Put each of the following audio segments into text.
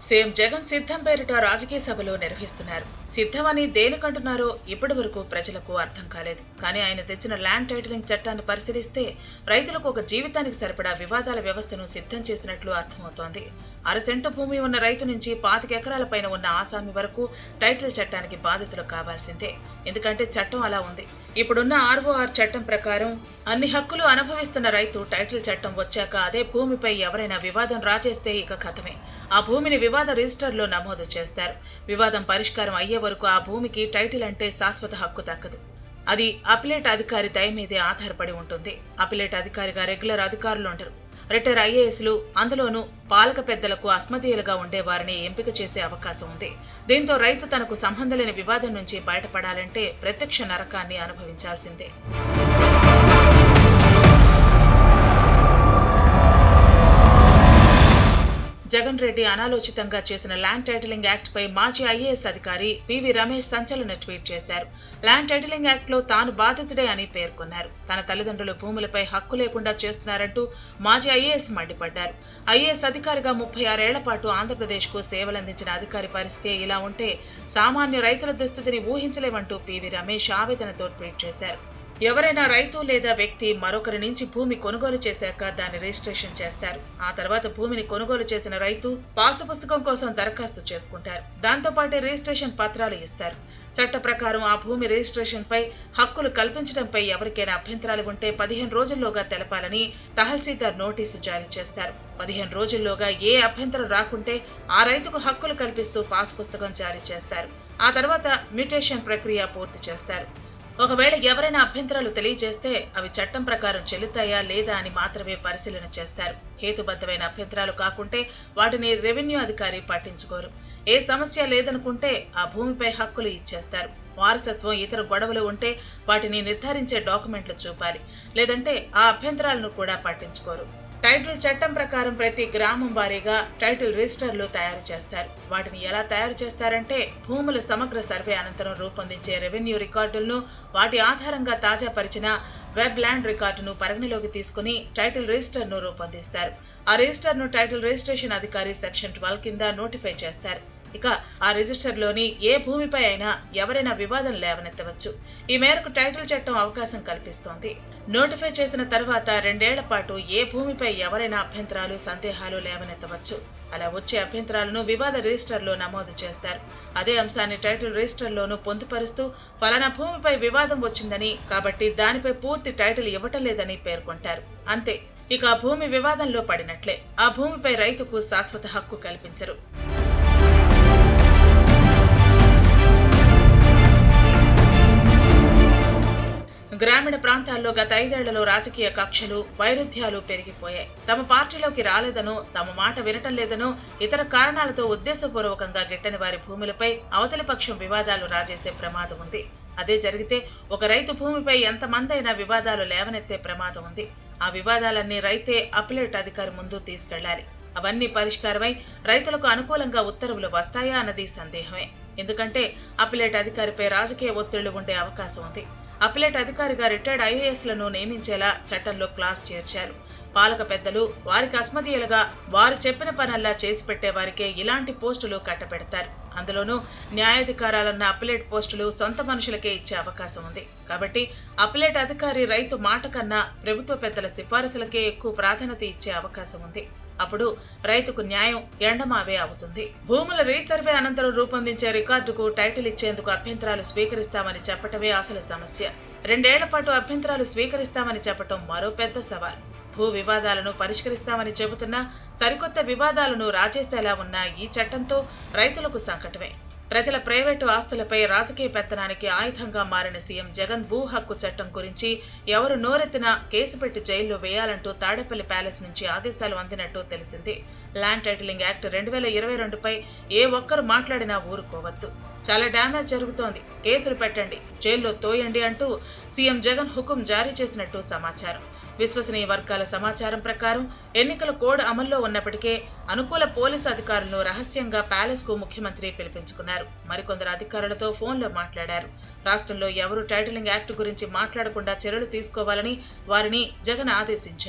CM Jagan సిద్ధం పేరిట రాజకీయ సభలు నిర్వహిస్తున్నారు సిద్ధమని దేనికంటున్నారో ఇప్పటి వరకు ప్రజలకు అర్థం కాలేదు కానీ ఆయన తెచ్చిన ల్యాండ్ టైటిలింగ్ చట్టాన్ని పరిశీలిస్తే రైతులకు ఒక జీవితానికి సరిపడా వివాదాల వ్యవస్థను సిద్ధం చేసినట్లు అర్థమవుతోంది అరసెంటు భూమి ఉన్న రైతు నుంచి పాతిక ఎకరాల పైన ఉన్న ఆసామి వరకు టైటిల్ చట్టానికి బాధితులు కావాల్సిందే ఎందుకంటే చట్టం అలా ఉంది ఇప్పుడున్న ఆర్ఓఆర్ చట్టం ప్రకారం అన్ని హక్కులు అనుభవిస్తున్న రైతు టైటిల్ చట్టం వచ్చాక అదే భూమిపై ఎవరైనా వివాదం రాచేస్తే ఇక కథమే ఆ భూమిని వివాద రిజిస్టర్లో నమోదు చేస్తారు వివాదం పరిష్కారం అయ్యే వరకు ఆ భూమికి టైటిల్ అంటే శాశ్వత హక్కు దక్కదు అది అపిలేట్ అధికారి దయ మీదే ఆధారపడి ఉంటుంది అపిలేట్ అధికారిగా రెగ్యులర్ అధికారులు ఉండరు రిటైర్ ఐఏఎస్లు అందులోనూ పాలక పెద్దలకు అస్మదీయులుగా ఉండే వారిని ఎంపిక చేసే అవకాశం ఉంది దీంతో రైతు తనకు సంబంధం లేని వివాదం నుంచి బయటపడాలంటే ప్రత్యక్ష నరకాన్ని అనుభవించాల్సిందే జగన్ రెడ్డి అనాలోచితంగా చేసిన ల్యాండ్ టైటిలింగ్ యాక్ట్ పై మాజీ ఐఏఎస్ అధికారి పివి రమేష్ సంచలన ట్వీట్ చేశారు ల్యాండ్ టైటిలింగ్ యాక్ట్ లో తాను బాధితుడే అని పేర్కొన్నారు తన తల్లిదండ్రులు భూములపై హక్కు లేకుండా చేస్తున్నారంటూ మాజీ ఐఏఎస్ మండిపడ్డారు ఐఏఎస్ అధికారిగా ముప్పై ఆరేళ్ల పాటు ఆంధ్రప్రదేశ్ కు సేవలందించిన అధికారి పరిస్థితి ఇలా ఉంటే సామాన్య రైతుల దుస్థితిని ఊహించలేమంటూ పివి రమేష్ ఆవేదనతో ట్వీట్ చేశారు ఎవరైనా రైతు లేదా వ్యక్తి మరొకరి నుంచి భూమి కొనుగోలు చేశాక దాన్ని రిజిస్ట్రేషన్ చేస్తారు ఆ తర్వాత భూమిని కొనుగోలు చేసిన రైతు పాసు పుస్తకం కోసం దరఖాస్తు చేసుకుంటారు దాంతో పాటు రిజిస్ట్రేషన్ పత్రాలు ఇస్తారు చట్ట ప్రకారం ఆ భూమి రిజిస్ట్రేషన్ పై హక్కులు కల్పించడంపై ఎవరికైనా అభ్యంతరాలు ఉంటే పదిహేను రోజుల్లోగా తెలపాలని తహసీల్దార్ నోటీసు జారీ చేస్తారు పదిహేను రోజుల్లోగా ఏ అభ్యంతరం రాకుంటే ఆ రైతుకు హక్కులు కల్పిస్తూ పాస్ పుస్తకం జారీ చేస్తారు ఆ తర్వాత మ్యూటేషన్ ప్రక్రియ పూర్తి చేస్తారు ఒకవేళ ఎవరైనా అభ్యంతరాలు తెలియజేస్తే అవి చట్టం ప్రకారం చెల్లుతాయా లేదా అని మాత్రమే పరిశీలన చేస్తారు హేతుబద్ధమైన అభ్యంతరాలు కాకుంటే వాటిని రెవెన్యూ అధికారి పట్టించుకోరు ఏ సమస్య లేదనుకుంటే ఆ భూమిపై హక్కులు ఇచ్చేస్తారు వారసత్వం ఇతర గొడవలు ఉంటే వాటిని నిర్ధారించే డాక్యుమెంట్లు చూపాలి లేదంటే ఆ అభ్యంతరాలను కూడా పట్టించుకోరు టైటిల్ చట్టం ప్రకారం ప్రతి గ్రామం వారీగా టైటిల్ రిజిస్టర్లు తయారు చేస్తారు వాటిని ఎలా తయారు చేస్తారంటే భూముల సమగ్ర సర్వే అనంతరం రూపొందించే రెవెన్యూ రికార్డులను వాటి ఆధారంగా తాజా పరిచిన వెబ్ ల్యాండ్ రికార్డును పరిగణలోకి తీసుకుని టైటిల్ రిజిస్టర్ను రూపొందిస్తారు ఆ రిజిస్టర్ను టైటిల్ రిజిస్ట్రేషన్ అధికారి సెక్షన్ ట్వెల్వ్ కింద నోటిఫై చేస్తారు ఇక ఆ రిజిస్టర్లోని ఏ భూమిపై అయినా ఎవరైనా వివాదం లేవనెత్తవచ్చు ఈ మేరకు టైటిల్ చట్టం అవకాశం కల్పిస్తోంది నోటిఫై చేసిన తర్వాత రెండేళ్ల పాటు ఏ భూమిపై ఎవరైనా అభ్యంతరాలు సందేహాలు లేవనెత్తవచ్చు అలా వచ్చే అభ్యంతరాలను వివాద రిజిస్టర్లో నమోదు చేస్తారు అదే అంశాన్ని టైటిల్ రిజిస్టర్లోనూ పొందుపరుస్తూ ఫలానా భూమిపై వివాదం వచ్చిందని కాబట్టి దానిపై పూర్తి టైటిల్ ఇవ్వటం లేదని పేర్కొంటారు అంతే ఇక ఆ భూమి వివాదంలో పడినట్లే ఆ భూమిపై రైతుకు శాశ్వత హక్కు కల్పించరు గ్రామీణ ప్రాంతాల్లో గత ఐదేళ్లలో రాజకీయ కక్షలు వైరుధ్యాలు పెరిగిపోయాయి తమ పార్టీలోకి రాలేదనో తమ మాట వినటం లేదనో ఇతర కారణాలతో ఉద్దేశపూర్వకంగా గిట్టని వారి భూములపై అవతలి పక్షం వివాదాలు రాజేసే ప్రమాదం ఉంది అదే జరిగితే ఒక రైతు భూమిపై ఎంతమందైనా వివాదాలు లేవనెత్తే ప్రమాదం ఉంది ఆ వివాదాలన్నీ రైతే అప్లేట్ అధికారి ముందు తీసుకెళ్లాలి అవన్నీ పరిష్కారమై రైతులకు అనుకూలంగా ఉత్తర్వులు వస్తాయా అన్నది సందేహమే ఎందుకంటే అప్లేట్ అధికారిపై రాజకీయ ఒత్తిళ్లు ఉండే అవకాశం ఉంది అప్లేట్ అధికారిగా రిటైర్డ్ ఐఏఎస్లను నియమించేలా చట్టంలో క్లాస్ చేర్చారు పాలక పెద్దలు వారికి అస్మదీయులుగా వారు చెప్పిన పనల్లా చేసి పెట్టే వారికే ఇలాంటి పోస్టులు కట్టపెడతారు అందులోనూ న్యాయాధికారాలన్న అప్లేట్ పోస్టులు సొంత మనుషులకే ఇచ్చే అవకాశం ఉంది కాబట్టి అప్లేట్ అధికారి రైతు మాట కన్నా ప్రభుత్వ పెద్దల సిఫారసులకే ఎక్కువ ప్రాధాన్యత ఇచ్చే అవకాశం ఉంది అప్పుడు రైతుకు న్యాయం ఎండమావే అవుతుంది భూముల రీసర్వే అనంతరం రూపొందించే రికార్డుకు టైటిల్ ఇచ్చేందుకు అభ్యంతరాలు స్వీకరిస్తామని చెప్పటమే అసలు సమస్య రెండేళ్ల పాటు అభ్యంతరాలు స్వీకరిస్తామని చెప్పటం మరో పెద్ద సవాల్ భూ వివాదాలను పరిష్కరిస్తామని చెబుతున్నా సరికొత్త వివాదాలను రాజేసేలా ఉన్న ఈ చట్టంతో రైతులకు సంకటమే ప్రజల ప్రైవేటు ఆస్తులపై రాజకీయ పెత్తనానికి ఆయుధంగా మారిన సీఎం జగన్ భూ హక్కు చట్టం గురించి ఎవరు నోరెత్తినా కేసు పెట్టి జైల్లో వేయాలంటూ తాడేపల్లి ప్యాలెస్ నుంచి ఆదేశాలు అందినట్టు తెలిసింది ల్యాండ్ టైటిలింగ్ యాక్ట్ రెండు వేల ఇరవై రెండుపై ఏ ఒక్కరు మాట్లాడినా ఊరుకోవద్దు చాలా డ్యామేజ్ జరుగుతోంది కేసులు పెట్టండి జైల్లో తోయండి అంటూ సీఎం జగన్ హుకుం జారీ చేసినట్టు సమాచారం విశ్వసనీయ వర్గాల సమాచారం ప్రకారం ఎన్నికల కోడ్ అమల్లో ఉన్నప్పటికే అనుకూల పోలీసు అధికారులను రహస్యంగా ప్యాలెస్ కు ముఖ్యమంత్రి పిలిపించుకున్నారు మరికొందరు అధికారులతో ఫోన్లో మాట్లాడారు రాష్ట్రంలో ఎవరు టైటిలింగ్ యాక్ట్ గురించి మాట్లాడకుండా చర్యలు తీసుకోవాలని వారిని జగన్ ఆదేశించారు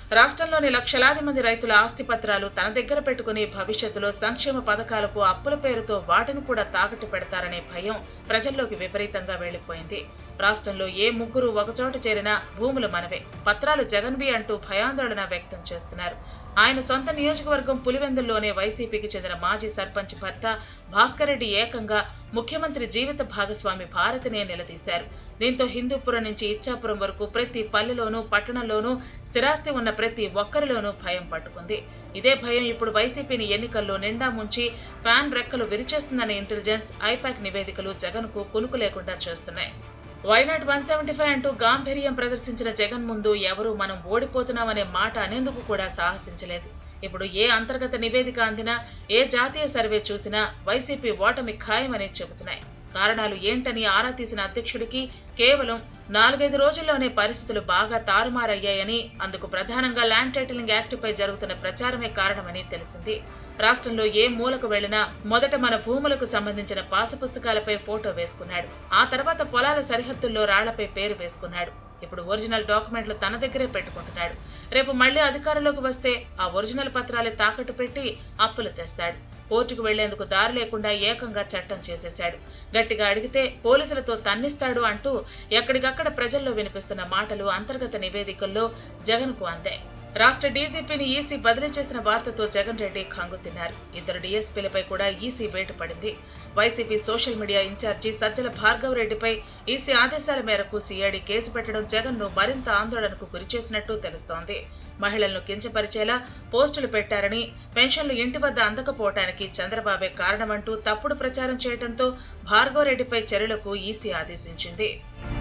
రాష్ట్రంలోని లక్షలాది మంది రైతుల ఆస్తి పత్రాలు తన దగ్గర పెట్టుకుని భవిష్యత్తులో సంక్షేమ పథకాలకు అప్పుల పేరుతో వాటిని కూడా తాకట్టు పెడతారనే భయం ప్రజల్లోకి విపరీతంగా వెళ్లిపోయింది రాష్ట్రంలో ఏ ముగ్గురు ఒకచోట చేరినా భూములు మనవే పత్రాలు జగన్వి అంటూ భయాందోళన వ్యక్తం చేస్తున్నారు ఆయన సొంత నియోజకవర్గం పులివెందుల్లోనే వైసీపీకి చెందిన మాజీ సర్పంచ్ భర్త భాస్కర్ రెడ్డి ఏకంగా ముఖ్యమంత్రి జీవిత భాగస్వామి భారతినే నిలదీశారు దీంతో హిందూపురం నుంచి ఇచ్చాపురం వరకు ప్రతి పల్లెలోనూ పట్టణంలోనూ స్థిరాస్తి ఉన్న ప్రతి ఒక్కరిలోనూ భయం పట్టుకుంది ఇదే భయం ఇప్పుడు వైసీపీని ఎన్నికల్లో నిండా ముంచి ఫ్యాన్ రెక్కలు విరిచేస్తుందనే ఇంటెలిజెన్స్ ఐపాక్ నివేదికలు జగన్కు కునుకు లేకుండా చేస్తున్నాయి వైనాట్ వన్ సెవెంటీ ఫైవ్ అంటూ గాంభీర్యం ప్రదర్శించిన జగన్ ముందు ఎవరు మనం ఓడిపోతున్నామనే మాట అనేందుకు కూడా సాహసించలేదు ఇప్పుడు ఏ అంతర్గత నివేదిక అందినా ఏ జాతీయ సర్వే చూసినా వైసీపీ ఓటమి ఖాయమని చెబుతున్నాయి కారణాలు ఏంటని ఆరా తీసిన అధ్యక్షుడికి కేవలం నాలుగైదు రోజుల్లోనే పరిస్థితులు బాగా తారుమారయ్యాయని అందుకు ప్రధానంగా ల్యాండ్ టైటిలింగ్ యాక్టుపై జరుగుతున్న ప్రచారమే కారణమని తెలిసింది రాష్ట్రంలో ఏ మూలకు వెళ్లినా మొదట మన భూములకు సంబంధించిన పాసు పుస్తకాలపై ఫోటో వేసుకున్నాడు ఆ తర్వాత పొలాల సరిహద్దుల్లో రాళ్లపై పేరు వేసుకున్నాడు ఇప్పుడు ఒరిజినల్ డాక్యుమెంట్లు తన దగ్గరే పెట్టుకుంటున్నాడు రేపు మళ్లీ అధికారంలోకి వస్తే ఆ ఒరిజినల్ పత్రాలే తాకట్టు పెట్టి అప్పులు తెస్తాడు కోర్టుకు వెళ్లేందుకు దారి లేకుండా ఏకంగా చట్టం చేసేశాడు గట్టిగా అడిగితే పోలీసులతో తన్నిస్తాడు అంటూ ఎక్కడికక్కడ ప్రజల్లో వినిపిస్తున్న మాటలు అంతర్గత నివేదికల్లో జగన్కు అందాయి రాష్ట్ర డీజీపీని ఈసీ బదిలీ చేసిన వార్తతో జగన్ రెడ్డి ఖంగు తిన్నారు ఇద్దరు డీఎస్పీలపై కూడా ఈసీ వేటు పడింది YCP social media incharge Sajjala Bhargav రెడ్డిపై ఈసీ ఆదేశాల మేరకు సీఐడి కేసు పెట్టడం జగన్ ను మరింత ఆందోళనకు గురిచేసినట్టు తెలుస్తోంది మహిళలను కించపరిచేలా పోస్టులు పెట్టారని పెన్షన్లు ఇంటి వద్ద అందకపోవటానికి చంద్రబాబే కారణమంటూ తప్పుడు ప్రచారం చేయడంతో భార్గవ్ రెడ్డిపై చర్యలకు ఈసీ ఆదేశించింది